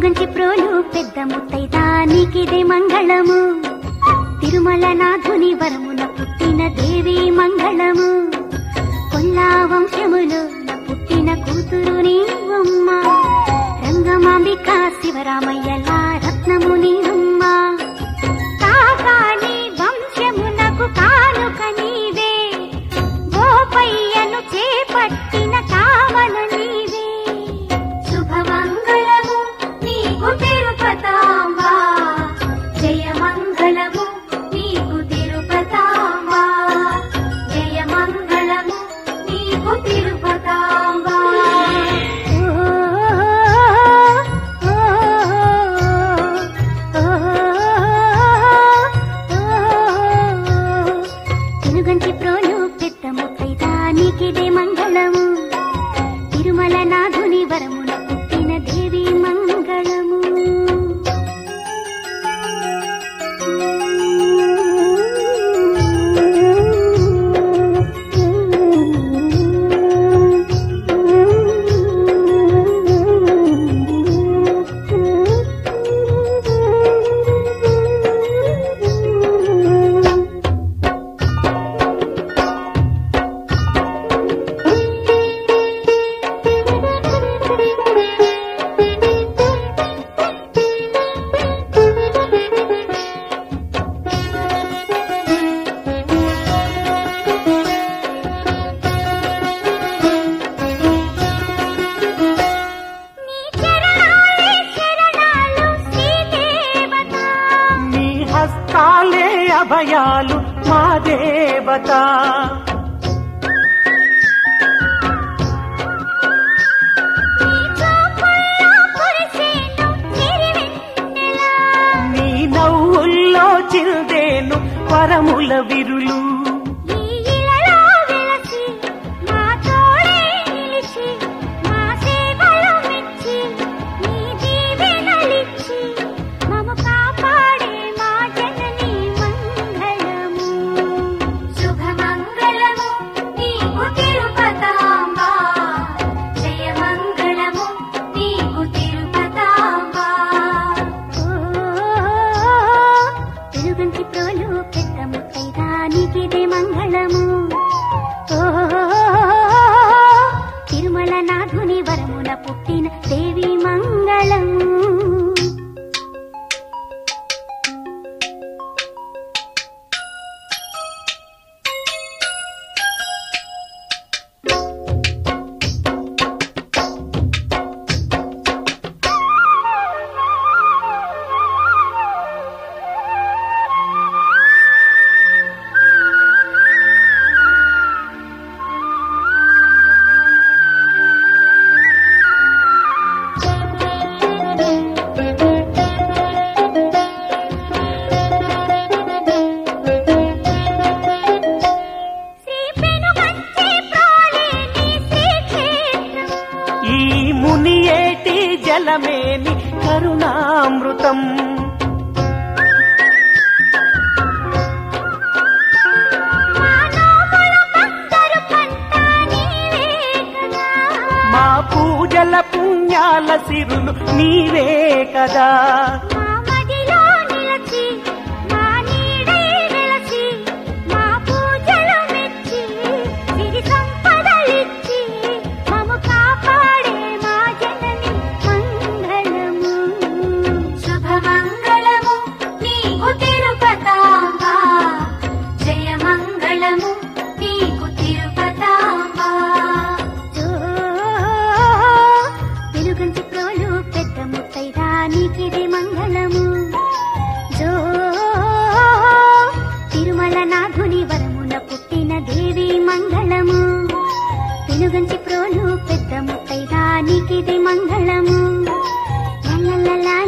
పెనుగంచి ప్రోలు పెద్ద ముత్తైదానికిదే మంగళము తిరుమల నాథుని వరమున పుట్టిన దేవి మంగళము కొల్లా వంశములో పుట్టిన కూతురు నీవమ్మ రంగమాంబిక శివరామయ్యల రత్నము నీవమ్మ కాకాని వంశమునకు కానుక నీవే గోపయ్యను చేపట్టిన కావన నీవే శుభమంగళము నీకు తిరుపతాంబా జయమంగళము నీకు తిరుపతాంబా జయమంగళము నీకు తిరుపతాంబా తినుగంచి ప్రోలు పెద్ద ముత్తైదానికిదే మంగళము తిరుమల నాథుని వరమున పుట్టిన దేవి మంగళము నీ చరణాలే శరణాలు శ్రీదేవత నీ హస్తాలే అభయాలు మా దేవత నీ చూపుల్లో కురిసేను సిరివెన్నెల నీ నవ్వుల్లో చిందేను పరముల విరులు ఈ ఇలలో వెలసి మా తోడే నిలిచి మా సేవలు మెచ్చి నీ దీవెనలిచ్చి మము కాపాడే మా జనని మంగళము శుభమంగళము నీకు తిరుపతాంబా జయమంగళము నీకు తిరుపతాంబా తిరుగంటి ప్రోలు పెద్ద ముత్తైదానికిదే మంగళము ఓ తిరుమల నాథుని వరమున పుట్టిన దేవి మంగళము శ్రీ పెనుగంచి ప్రోలేని శ్రీక్షేత్రం ఈ మునియేటి జలమేని కరుణామృతం మానవుల బంగారు పంట నీవే కదా మా పూజల పుణ్యాల సిరులు నీవే కదా మా మదిలో నిలచి మా నీడై వెలసి మా పూజలు మెచ్చి సిరి సంపదలిచ్చి మము కాపాడే మా జనని మంగళము శుభమంగళము నీకు తిరుపతాంబా జయమంగళము నీకు తిరుపతాంబా వెలుగంచి ప్రోలు పెద్ద ముత్తైదానికిది మంగళము జో తిరుమల నాథుని వరమున పుట్టిన దేవి మంగళము వెలుగంచి ప్రోలు పెద్ద ముత్తైదానికిది మంగళము లలలలా